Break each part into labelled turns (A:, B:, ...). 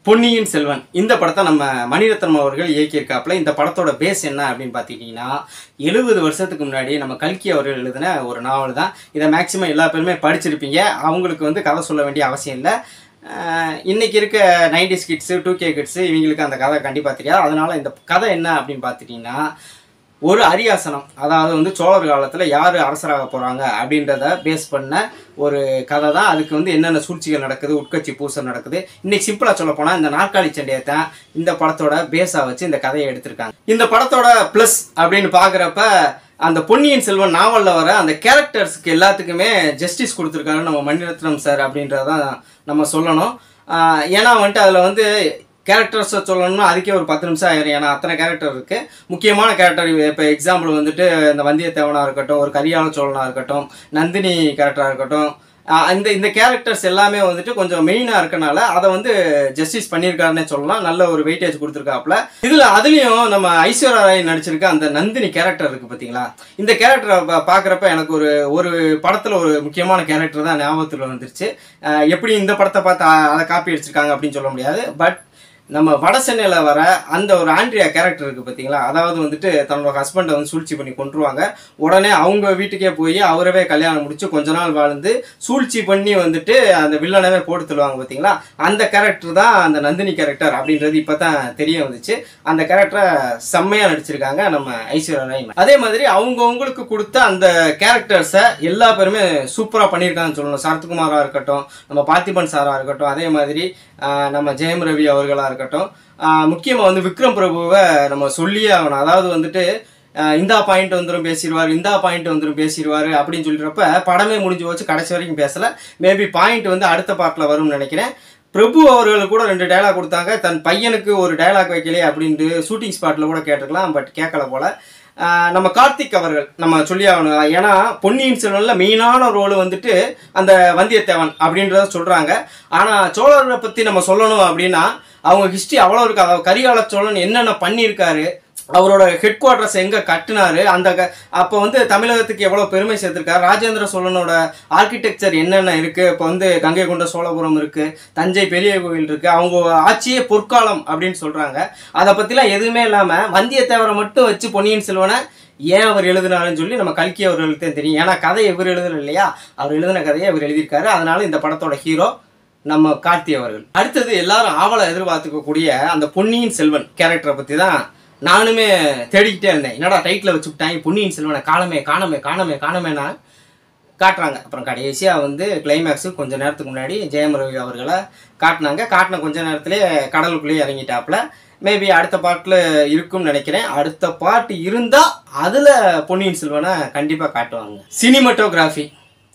A: பொன்னியின் செல்வன் இந்த படத்தை நம்ம மணிரத்னம் அவர்கள் இயக்கியிருக்காப்புல இந்த படத்தோட பேஸ் என்ன அப்படின்னு பார்த்துக்கிட்டிங்கன்னா எழுபது வருஷத்துக்கு முன்னாடி நம்ம கல்கி அவர்கள் எழுதின ஒரு நாவல் தான் இதை மேக்ஸிமம் எல்லா பேருமே படிச்சிருப்பீங்க அவங்களுக்கு வந்து கதை சொல்ல வேண்டிய அவசியம் இல்லை ஆஹ் இன்னைக்கு இருக்க nineties kids two K kids இவங்களுக்கு அந்த கதை கண்டிப்பாக தெரியாது அதனால இந்த கதை என்ன அப்படின்னு பார்த்துட்டிங்கன்னா ஒரு அரியாசனம் அதாவது வந்து சோழர் காலத்தில் யார் அரசராக போகிறாங்க அப்படின்றத பேஸ் பண்ண ஒரு கதை தான் அதுக்கு வந்து என்னென்ன சூழ்ச்சிகள் நடக்குது உட்கட்சி பூசல் நடக்குது இன்னைக்கு சிம்பிளாக சொல்ல போனால் இந்த நாற்காலி சண்டையை தான் இந்த படத்தோட பேஸாக வச்சு இந்த கதையை எடுத்திருக்காங்க இந்த படத்தோட ப்ளஸ் அப்படின்னு பார்க்குறப்ப அந்த பொன்னியின் செல்வன் நாவலில் வர அந்த கேரக்டர்ஸ்க்கு எல்லாத்துக்குமே ஜஸ்டிஸ் கொடுத்துருக்காரு நம்ம மணிரத்னம் சார் அப்படின்றதான் நம்ம சொல்லணும் ஆஹ் ஏன்னா வந்துட்டு அதில் வந்து கேரக்டர்ஸை சொல்லணும்னா அதுக்கே ஒரு பத்து நிமிஷம் ஆயிரும் ஏன்னா அத்தனை கேரக்டர் இருக்கு முக்கியமான கேரக்டர் இப்போ எக்ஸாம்பிள் வந்துட்டு இந்த வந்தியத்தேவனாக இருக்கட்டும் ஒரு கரியாள சோழனாக இருக்கட்டும் நந்தினி கேரக்டராக இருக்கட்டும் ஆஹ் இந்த இந்த கேரக்டர்ஸ் எல்லாமே வந்துட்டு கொஞ்சம் மெயினாக இருக்கனால அதை வந்து ஜஸ்டிஸ் பண்ணியிருக்காருன்னே சொல்லலாம் நல்ல ஒரு வெயிட்டேஜ் கொடுத்துருக்காப்புல இதில் அதுலேயும் நம்ம ஐஸ்வர்யா ராய் நடிச்சிருக்க அந்த நந்தினி கேரக்டர் இருக்கு பார்த்தீங்களா இந்த கேரக்டரை பார்க்குறப்ப எனக்கு ஒரு ஒரு படத்தில் ஒரு முக்கியமான கேரக்டர் தான் ஞாபகத்தில் வந்துருச்சு ஆஹ் எப்படி இந்த படத்தை பார்த்து அ- அதை காப்பி அடிச்சிருக்காங்க அப்படின்னு சொல்ல முடியாது பட் நம்ம வட சென்னையில் வர அந்த ஒரு ஆண்ட்ரியா கேரக்டர் இருக்குது பார்த்தீங்களா அதாவது வந்துட்டு தன்னோட ஹஸ்பண்டை வந்து சூழ்ச்சி பண்ணி கொண்டுருவாங்க உடனே அவங்க வீட்டுக்கே போய் அவரவே கல்யாணம் முடிச்சு கொஞ்ச நாள் வாழ்ந்து சூழ்ச்சி பண்ணி வந்துட்டு அந்த வில்லனவே போட்டு தள்ளுவாங்க பார்த்தீங்களா அந்த கேரக்டர் தான் அந்த நந்தினி கேரக்டர் அப்படின்றது இப்போ தான் தெரிய வந்துச்சு அந்த கேரக்டரை செம்மையாக நடிச்சிருக்காங்க நம்ம ஐஸ்வர்யா ராய் அதே மாதிரி அவங்கவுங்களுக்கு கொடுத்த அந்த கேரக்டர்ஸை எல்லா பேருமே சூப்பராக பண்ணியிருக்காங்கன்னு சொல்லணும் சரத்குமாராக இருக்கட்டும் நம்ம பார்த்திபன் சாராக இருக்கட்டும் அதே மாதிரி ஆஹ், நம்ம ஜெயம் ரவி அவர்களாக இருக்கட்டும் முக்கியமாக வந்து விக்ரம் பிரபுவை நம்ம சொல்லியே ஆகணும் அதாவது வந்துட்டு ஆஹ், இந்தா பாயிண்ட் வந்துடும் பேசிடுவார் இந்தா பாயிண்ட் வந்துடும் பேசிடுவார் அப்படின்னு சொல்லிடுறப்ப படமே முடிஞ்சு போச்சு கடைசி வரைக்கும் பேசலை மேபி பாயிண்ட் வந்து அடுத்த பாட்டில் வரும்னு நினைக்கிறேன் பிரபு அவர்கள் கூட ரெண்டு டயலாக் கொடுத்தாங்க தன் பையனுக்கு ஒரு டயலாக் வைக்கலையே அப்படின்ட்டு ஷூட்டிங் ஸ்பாட்டில் கூட கேட்டிருக்கலாம் பட் கேட்கல போல ஆஹ் நம்ம கார்த்திக் அவர்கள் நம்ம சொல்லி ஆகணும் ஏன்னா பொன்னியின் செல்வனில் மெயினான ரோல் வந்துட்டு அந்த வந்தியத்தேவன் அப்படின்றத சொல்கிறாங்க ஆனால் சோழரை பற்றி நம்ம சொல்லணும் அப்படின்னா அவங்க ஹிஸ்ட்ரி அவ்வளோ இருக்கு அதாவது கரிகால சோழன் என்னென்ன பண்ணியிருக்காரு அவரோட ஹெட் குவார்ட்டர்ஸ் எங்கே கட்டினாரு அந்த க அப்போ வந்து தமிழகத்துக்கு எவ்வளோ பெருமை சேர்த்துருக்காரு ராஜேந்திர சோழனோட ஆர்கிடெக்சர் என்னென்ன இருக்குது இப்போ வந்து கங்கை கொண்ட சோழபுரம் இருக்குது தஞ்சை பெரிய கோவில் இருக்குது அவங்க ஆட்சியே பொற்காலம் அப்படின்னு சொல்கிறாங்க அதை பற்றிலாம் எதுவுமே இல்லாமல் வந்தியத்தேவரை மட்டும் வச்சு பொன்னியின் செல்வனை ஏன் அவர் எழுதினாருன்னு சொல்லி நம்ம கல்கி அவர்களுக்கு தான் தெரியும் ஏன்னா கதை இவர் எழுதல இல்லையா அவர் எழுதின கதையை இவர் எழுதியிருக்காரு அதனால இந்த படத்தோட ஹீரோ நம்ம கார்த்தி அவர்கள் அடுத்தது எல்லாரும் ஆவலை எதிர்பார்த்துக்கக்கூடிய அந்த பொன்னியின் செல்வன் கேரக்டரை பற்றி தான் நானுமே தேடிக்கிட்டே இருந்தேன் என்னடா டைட்டில் வச்சு விட்டாங்க பொன்னியின் செல்வனை காணமே காணமே காணமே காணமேனா காட்டுறாங்க அப்புறம் கடைசியாக வந்து கிளைமேக்ஸு கொஞ்ச நேரத்துக்கு முன்னாடி ஜெயம் ரவி அவர்களை காட்டினாங்க காட்டின கொஞ்ச நேரத்திலே கடலுக்குள்ளேயே இறங்கிட்டாப்புல மேபி அடுத்த பாட்டில் இருக்கும்னு நினைக்கிறேன் அடுத்த பாட்டு இருந்தால் அதில் பொன்னியின் செல்வனை கண்டிப்பாக காட்டுவாங்க சினிமட்டோகிராஃபி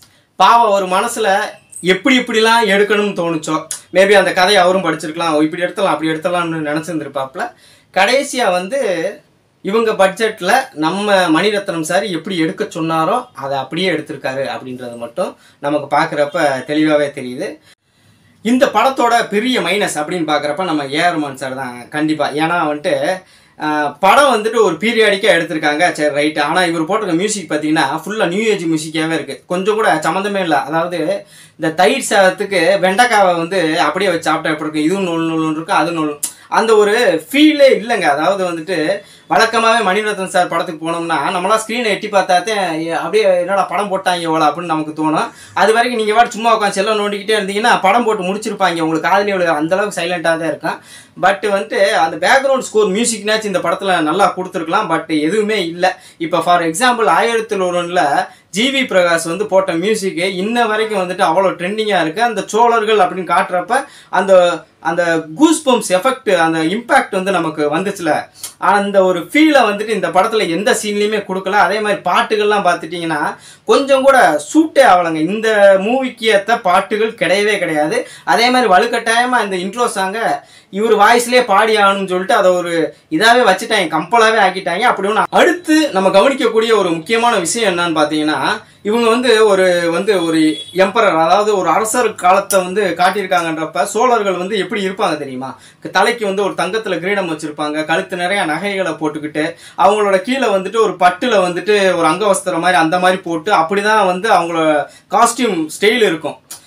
A: பாவம் ஒரு மனசில் எப்படி எப்படிலாம் எடுக்கணும்னு தோணுச்சோ மேபி அந்த கதையை அவரும் படிச்சிருக்கலாம் ஓ, இப்படி எடுத்தலாம் அப்படி எடுத்தலாம்னு நினச்சிருந்துருப்பாப்புல கடைசியாக வந்து இவங்க பட்ஜெட்டில் நம்ம மணிரத்னம் சார் எப்படி எடுக்க சொன்னாரோ அதை அப்படியே எடுத்திருக்காரு அப்படின்றது மட்டும் நமக்கு பார்க்குறப்ப தெளிவாகவே தெரியுது இந்த படத்தோட பெரிய மைனஸ் அப்படின்னு பார்க்குறப்ப நம்ம ஏஆர்மான் சார் தான் கண்டிப்பாக ஏன்னா வந்துட்டு ஆஹ், படம் வந்துட்டு ஒரு பீரியாடிக்காக எடுத்திருக்காங்க சரி ரைட்டு ஆனால் இவர் போட்டிருக்க மியூசிக் பார்த்தீங்கன்னா ஃபுல்லாக நியூ ஏஜ் மியூசிக்காகவே இருக்குது கொஞ்சம் கூட சம்மந்தமே இல்லை அதாவது இந்த தயிர் சாதத்துக்கு வெண்டைக்காவை வந்து அப்படியே வச்சு சாப்பிட்டா எப்படி இருக்கும் இதுவும் நூல் நூல் இருக்கும் அது நூல் அந்த ஒரு ஃபீலே இல்லைங்க அதாவது வந்துட்டு வழக்கமாகவே மணிரத்னம் சார் படத்துக்கு போனோம்னா நம்மளாம் ஸ்க்ரீனை எட்டி பார்த்தாத்தே அப்படியே என்னடா படம் போட்டாங்க எவ்வளோ அப்படின்னு நமக்கு தோணும் அது வரைக்கும் நீங்கள் வாட்டு சும்மா உட்காந்து செல்லம் நோண்டிக்கிட்டே இருந்தீங்கன்னா படம் போட்டு முடிச்சிருப்பாங்க உங்களுக்கு காதலி எவ்வளோ அந்தளவுக்கு சைலண்ட்டாக தான் இருக்கும் பட் வந்துட்டு அந்த பேக்ரவுண்ட் ஸ்கோர் மியூசிக்னாச்சும் இந்த படத்தில் நல்லா கொடுத்துருக்கலாம் பட் எதுவுமே இல்லை இப்போ ஃபார் எக்ஸாம்பிள் ஆயிரத்தி ஒன்றில் ஜிவி பிரகாஷ் வந்து போட்ட மியூசிக்கு இன்ன வரைக்கும் வந்துட்டு அவ்வளோ ட்ரெண்டிங்காக இருக்குது அந்த சோழர்கள் அப்படின்னு காட்டுறப்ப அந்த அந்த கூஸ் பம்ப்ஸ் எஃபெக்ட் அந்த இம்பேக்ட் வந்து நமக்கு வந்துச்சுல அந்த ஒரு ஃபீலை வந்துட்டு இந்த படத்தில் எந்த சீன்லையுமே கொடுக்கல அதே மாதிரி பாட்டுகள்லாம் பார்த்துட்டிங்கன்னா கொஞ்சம் கூட சூட்டே ஆகலைங்க இந்த மூவிக்கு ஏற்ற பாட்டுகள் கிடையவே கிடையாது அதே மாதிரி வலுக்கட்டாயமாக இந்த இன்ட்ரோ சாங்கை இவர் வாய்ஸ்லேயே பாடி ஆகணும்னு சொல்லிட்டு அதை ஒரு இதாகவே வச்சுட்டாங்க கம்பலாகவே ஆக்கிட்டாங்க அப்படி ஒன்று அடுத்து நம்ம கவனிக்கக்கூடிய ஒரு முக்கியமான விஷயம் என்னன்னு பார்த்தீங்கன்னா இவங்க வந்து ஒரு வந்து ஒரு எம்பரர் அதாவது ஒரு அரசர் காலத்தை வந்து காட்டியிருக்காங்கன்றப்ப சோழர்கள் வந்து எப்படி இருப்பாங்க தெரியுமா தலைக்கு வந்து ஒரு தங்கத்தில் கிரீடம் வச்சிருப்பாங்க கழுத்து நிறைய நகைகளை போட்டுக்கிட்டு அவங்களோட கீழே வந்துட்டு ஒரு பட்டுல வந்துட்டு ஒரு அங்கவஸ்திரம் மாதிரி அந்த மாதிரி போட்டு அப்படிதான் வந்து அவங்களோட காஸ்டியூம் ஸ்டைல் இருக்கும்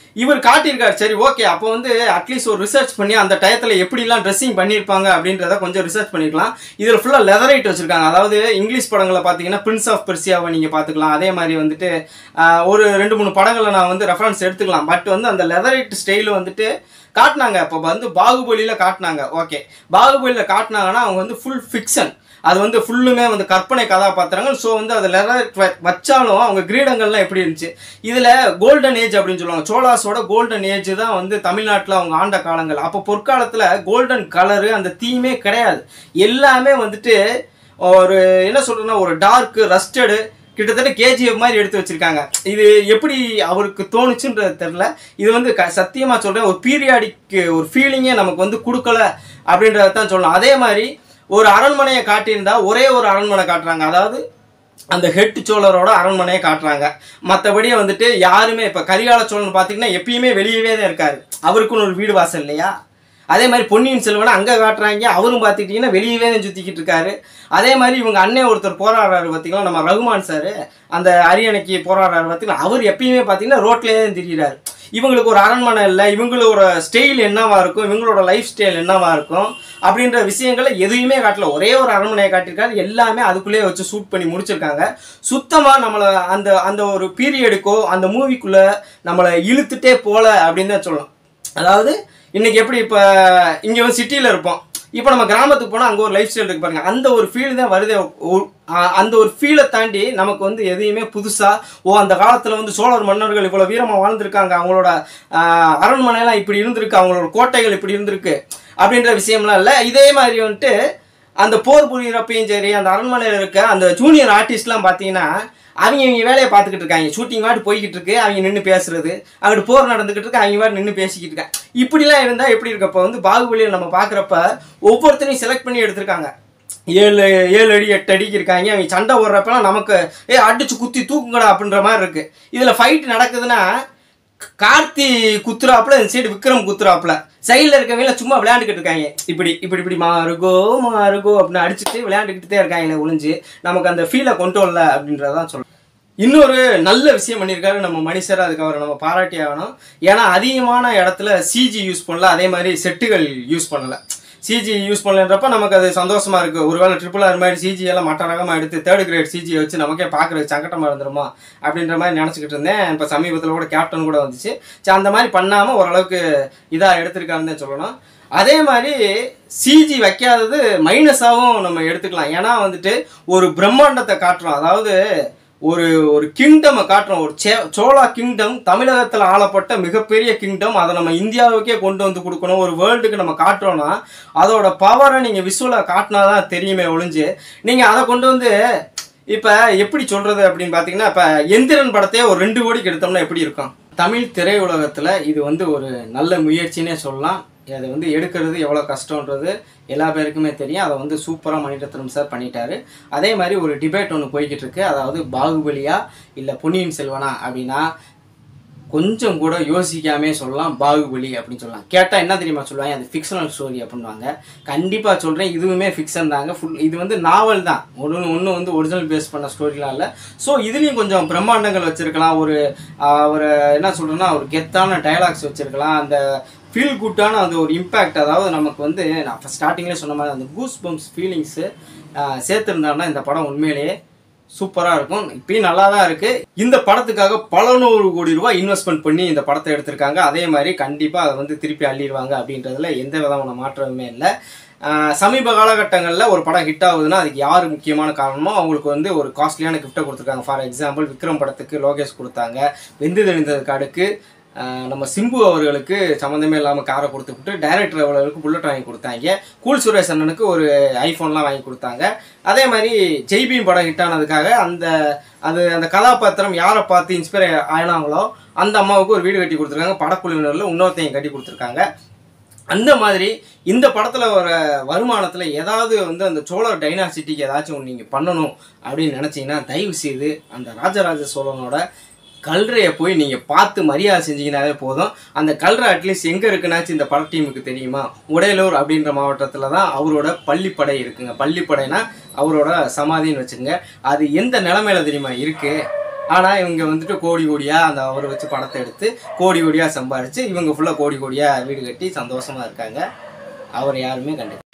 A: இவர் காட்டியிருக்காரு சரி ஓகே அப்போ வந்து அட்லீஸ்ட் ஒரு ரிசர்ச் பண்ணி அந்த டயத்தில் எப்படிலாம் ட்ரெஸ்ஸிங் பண்ணியிருப்பாங்க அப்படின்றத கொஞ்சம் ரிசர்ச் பண்ணிருக்கலாம் இதில் ஃபுல்லாக லெதரைட் வச்சிருக்காங்க அதாவது இங்கிலீஷ் படங்களை பார்த்தீங்கன்னா பிரின்ஸ் ஆஃப் பெர்சியாவை நீங்கள் பார்த்துக்கலாம் அதே மாதிரி வந்துட்டு ஆஹ், ஒரு ரெண்டு மூணு படங்களை நான் வந்து ரெஃபரன்ஸ் எடுத்துக்கலாம் பட் வந்து அந்த லெதரைட் ஸ்டைல் வந்துட்டு காட்டினாங்க இப்போ வந்து பாகுபலியில் காட்டினாங்க ஓகே பாகுபலியில் காட்டினாங்கன்னா அவங்க வந்து ஃபுல் ஃபிக்ஷன் அது வந்து ஃபுல்லுமே வந்து கற்பனை கதாபாத்திரங்கள் ஸோ வந்து அதில் வச்சாலும் அவங்க கிரீடங்கள்லாம் எப்படி இருந்துச்சு இதில் கோல்டன் ஏஜ் அப்படின்னு சொல்லுவாங்க சோலாஸோட கோல்டன் ஏஜ் தான் வந்து தமிழ்நாட்டில் அவங்க ஆண்ட காலங்கள் அப்போ பொற்காலத்தில் கோல்டன் கலரு அந்த தீமே கிடையாது எல்லாமே வந்துட்டு ஒரு என்ன சொல்றேன்னா ஒரு டார்க் ரஸ்டடு கிட்டத்தட்ட கேஜிஎஃப் மாதிரி எடுத்து வச்சிருக்காங்க இது எப்படி அவருக்கு தோணுச்சுன்றது தெரில இது வந்து க சத்தியமாக சொல்கிறேன் ஒரு பீரியாடிக் ஒரு ஃபீலிங்கே நமக்கு வந்து கொடுக்கல அப்படின்றத தான் சொல்லணும் அதே மாதிரி ஒரு அரண்மனையை காட்டியிருந்தா ஒரே ஒரு அரண்மனை காட்டுறாங்க அதாவது அந்த ஹெட் சோழரோட அரண்மனையை காட்டுறாங்க மற்றபடி வந்துட்டு யாருமே இப்போ கரிகால சோழன் பார்த்தீங்கன்னா எப்பயுமே வெளியவே தான் இருக்காரு அவருக்குன்னு ஒரு வீடு வாசல் இல்லையா அதே மாதிரி பொன்னியின் செல்வனை அங்கே காட்டுறாங்க அவரும் பார்த்துக்கிட்டிங்கன்னா வெளியவே தான் சுற்றிக்கிட்டு இருக்காரு அதே மாதிரி இவங்க அண்ணன் ஒருத்தர் போராடுறாரு பார்த்தீங்களா நம்ம ரகுமான் சார் அந்த அரியணைக்கு போராடுறாரு பார்த்தீங்கன்னா அவர் எப்பயுமே பார்த்தீங்கன்னா ரோட்லேயே தான் திரியிறாரு இவங்களுக்கு ஒரு அரண்மனை இல்லை இவங்களோட ஸ்டைல் என்னவா இருக்கும் இவங்களோட லைஃப் ஸ்டைல் என்னவா இருக்கும் அப்படின்ற விஷயங்களை எதுவுமே காட்டல ஒரே ஒரு அரண்மனையை காட்டியிருக்காரு எல்லாமே அதுக்குள்ளேயே வச்சு ஷூட் பண்ணி முடிச்சிருக்காங்க சுத்தமாக நம்மளை அந்த அந்த ஒரு பீரியடுக்கோ அந்த மூவிக்குள்ளே நம்மளை இழுத்துட்டே போல அப்படின்னு தான் சொல்லலாம் அதாவது இன்னைக்கு எப்படி இப்போ இங்கே வந்து சிட்டியில் இருப்போம் இப்போ நம்ம கிராமத்துக்கு போனால் அங்கே ஒரு லைஃப் ஸ்டைல் இருக்கு பாருங்க அந்த ஒரு ஃபீல் தான் வருதே ஒரு- ஆ- அந்த ஒரு ஃபீலை தாண்டி நமக்கு வந்து எதையுமே புதுசாக ஓ அந்த காலத்தில் வந்து சோழர் மன்னர்கள் இவ்வளோ வீரமாக வாழ்ந்திருக்காங்க அவங்களோட ஆ, அரண்மனைலாம் இப்படி இருந்திருக்கு அவங்களோட கோட்டைகள் இப்படி இருந்திருக்கு அப்படின்ற விஷயம்லாம் இல்லை இதே மாதிரி வந்துட்டு அந்த போர் புரியிறப்பையும் சரி அந்த அரண்மனையில் இருக்க அந்த ஜூனியர் ஆர்டிஸ்ட்லாம் பார்த்தீங்கன்னா அவங்க இவங்க வேலையை பார்த்துக்கிட்டு இருக்காங்க ஷூட்டிங் வாட்டு போய்கிட்டு இருக்கு அவங்க நின்று பேசுறது அங்கிட்டு போர் நடந்துகிட்டு இருக்கு அவங்க வாட்டு நின்று பேசிக்கிட்டு இருக்காங்க இப்படிலாம் இருந்தால் எப்படி இருக்கப்போ வந்து பாகுபலியில் நம்ம பார்க்குறப்ப ஒவ்வொருத்தரையும் செலக்ட் பண்ணி எடுத்திருக்காங்க ஏழு ஏழு அடி எட்டு அடிக்கு இருக்காங்க அவங்க சண்டை ஓடுறப்பெல்லாம் நமக்கு ஏ அடிச்சு குத்தி தூக்குங்கடா அப்படின்ற மாதிரி இருக்கு இதில் ஃபைட் நடக்குதுன்னா கார்த்தி குத்துறாப்புல இந்த சைடு விக்ரம் குத்துறாப்புல சைடில் இருக்கவங்க சும்மா விளையாண்டுக்கிட்டு இருக்காங்க இப்படி இப்படி இப்படி மாறுகோ மாறுகோ அப்படின்னு அடிச்சுட்டு விளையாண்டுக்கிட்டே இருக்காங்க ஒளிஞ்சு நமக்கு அந்த ஃபீலை கொண்டு வரல அப்படின்றதான் சொல்றேன் இன்னொரு நல்ல விஷயம் பண்ணியிருக்காரு நம்ம மனுஷர் அதுக்கு அவரை நம்ம பாராட்டி ஆகணும் ஏன்னா அதிகமான இடத்துல சிஜி யூஸ் பண்ணல அதே மாதிரி செட்டுகள் யூஸ் பண்ணல சிஜி யூஸ் பண்ணலன்றப்ப நமக்கு அது சந்தோஷமா இருக்கு ஒருவேளை ட்ரிபிள் ஆர் மாதிரி சிஜி எல்லாம் மட்ட ரகமாக எடுத்து தேர்ட் கிரேட் சிஜி வச்சு நமக்கே பார்க்கறதுக்கு சங்கட்டமா இருந்துருமா அப்படின்ற மாதிரி நினச்சிக்கிட்டு இருந்தேன் இப்போ சமீபத்தில் கூட கேப்டன் கூட வந்துச்சு சரி அந்த மாதிரி பண்ணாமல் ஓரளவுக்கு இதாக எடுத்திருக்காருன்னு தான் சொல்லணும் அதே மாதிரி சிஜி வைக்காதது மைனஸாகவும் நம்ம எடுத்துக்கலாம் ஏன்னா வந்துட்டு ஒரு பிரம்மாண்டத்தை காட்டுறோம் அதாவது ஒரு ஒரு கிங்டமை காட்டுறோம் ஒரு சே சோழா கிங்டம் தமிழகத்தில் ஆளப்பட்ட மிகப்பெரிய கிங்டம் அதை நம்ம இந்தியாவுக்கே கொண்டு வந்து கொடுக்கணும் ஒரு வேர்ல்டுக்கு நம்ம காட்டுறோம்னா அதோட பவரை நீங்கள் விஷுவலாக காட்டினா தான் தெரியுமே ஒழிஞ்சு நீங்கள் அதை கொண்டு வந்து இப்போ எப்படி சொல்கிறது அப்படின்னு பார்த்தீங்கன்னா இப்போ எந்திரன் படத்தையே ஒரு ரெண்டு கோடிக்கு எடுத்தோம்னா எப்படி இருக்கும் தமிழ் திரையுலகத்தில் இது வந்து ஒரு நல்ல முயற்சினே சொல்லலாம் அதை வந்து எடுக்கிறது எவ்வளோ கஷ்டன்றது எல்லா பேருக்குமே தெரியும் அதை வந்து சூப்பராக மணிரத்னம் சார் பண்ணிட்டாரு அதே மாதிரி ஒரு டிபேட் ஒன்று போய்கிட்டு இருக்கு அதாவது பாகுபலியா இல்லை பொன்னியின் செல்வனா அப்படின்னா கொஞ்சம் கூட யோசிக்காமே சொல்லலாம் பாகுபலி அப்படின்னு சொல்லலாம் கேட்டால் என்ன தெரியுமா சொல்லுவாங்க அது ஃபிக்ஷனல் ஸ்டோரி அப்படின்வாங்க கண்டிப்பாக சொல்கிறேன் இதுவுமே ஃபிக்ஷன் தாங்க ஃபுல் இது வந்து நாவல் தான் ஒன்று ஒன்று வந்து ஒரிஜினல் பேஸ் பண்ண ஸ்டோரிலாம் இல்லை ஸோ இதுலேயும் கொஞ்சம் பிரம்மாண்டங்கள் வச்சுருக்கலாம் ஒரு ஆஹ், ஒரு என்ன சொல்கிறேன்னா ஒரு கெத்தான டயலாக்ஸ் வச்சுருக்கலாம் அந்த ஃபீல் குட்டான அது ஒரு இம்பேக்ட் அதாவது நமக்கு வந்து நான் இப்போ ஸ்டார்டிங்லேயே சொன்ன மாதிரி அந்த கூஸ் பம்ப்ஸ் ஃபீலிங்ஸு சேர்த்துருந்தாருன்னா இந்த படம் உண்மையிலேயே சூப்பராக இருக்கும் இப்பயும் நல்லா தான் இருக்குது இந்த படத்துக்காக பல நூறு கோடி ரூபாய் இன்வெஸ்ட்மெண்ட் பண்ணி இந்த படத்தை எடுத்திருக்காங்க அதே மாதிரி கண்டிப்பாக அதை வந்து திருப்பி அள்ளிடுவாங்க அப்படின்றதுல எந்த விதமான மாற்றமுமே இல்லை ஆஹ் சமீப காலகட்டங்களில் ஒரு படம் ஹிட் ஆகுதுன்னா அதுக்கு யார் முக்கியமான காரணமோ அவங்களுக்கு வந்து ஒரு காஸ்ட்லியான கிஃப்ட்டை கொடுத்துருக்காங்க ஃபார் எக்ஸாம்பிள் விக்ரம் படத்துக்கு லோகேஷ் கொடுத்தாங்க வெந்து தெளிந்ததுக்கு அடுக்கு ஆஹ் நம்ம சிம்பு அவர்களுக்கு சம்மந்தமே இல்லாமல் காரை கொடுத்துக்கிட்டு டைரக்டர் அவர்களுக்கு புல்லட் வாங்கி கொடுத்தாங்க கூல் சுரேஷ் அண்ணனுக்கு ஒரு ஐஃபோன்லாம் வாங்கி கொடுத்தாங்க அதே மாதிரி ஜெய்பீம் படம் ஹிட் ஆனதுக்காக அந்த அது அந்த கதாபாத்திரம் யாரை பார்த்து இன்ஸ்பயர் ஆனாங்களோ அந்த அம்மாவுக்கு ஒரு வீடு கட்டி கொடுத்துருக்காங்க படக்குழுவினரில் இன்னொருத்தையும் கட்டி கொடுத்துருக்காங்க அந்த மாதிரி இந்த படத்தில் வர வருமானத்தில் ஏதாவது வந்து அந்த சோழர் டைனாசிட்டிக்கு ஏதாச்சும் ஒன்று நீங்கள் பண்ணணும் அப்படின்னு நினச்சிங்கன்னா தயவு செய்து அந்த ராஜராஜ சோழனோட கல்றையை போய் நீங்கள் பார்த்து மரியாதை செஞ்சீங்கனாலே போதும் அந்த கல்றை அட்லீஸ்ட் எங்கே இருக்குனாச்சும் இந்த பட டீமுக்கு தெரியுமா உடையலூர் அப்படின்ற மாவட்டத்தில் தான் அவரோட பள்ளிப்படை இருக்குங்க பள்ளிப்படைனா அவரோட சமாதின்னு வச்சுங்க அது எந்த நிலமையில தெரியுமா இருக்குது ஆனால் இவங்க வந்துட்டு கோடி கோடியாக அந்த அவரை வச்சு படத்தை எடுத்து கோடி கோடியாக சம்பாரிச்சு இவங்க ஃபுல்லாக கோடி கோடியாக வீடு கட்டி சந்தோஷமாக இருக்காங்க அவர் யாருமே கண்டு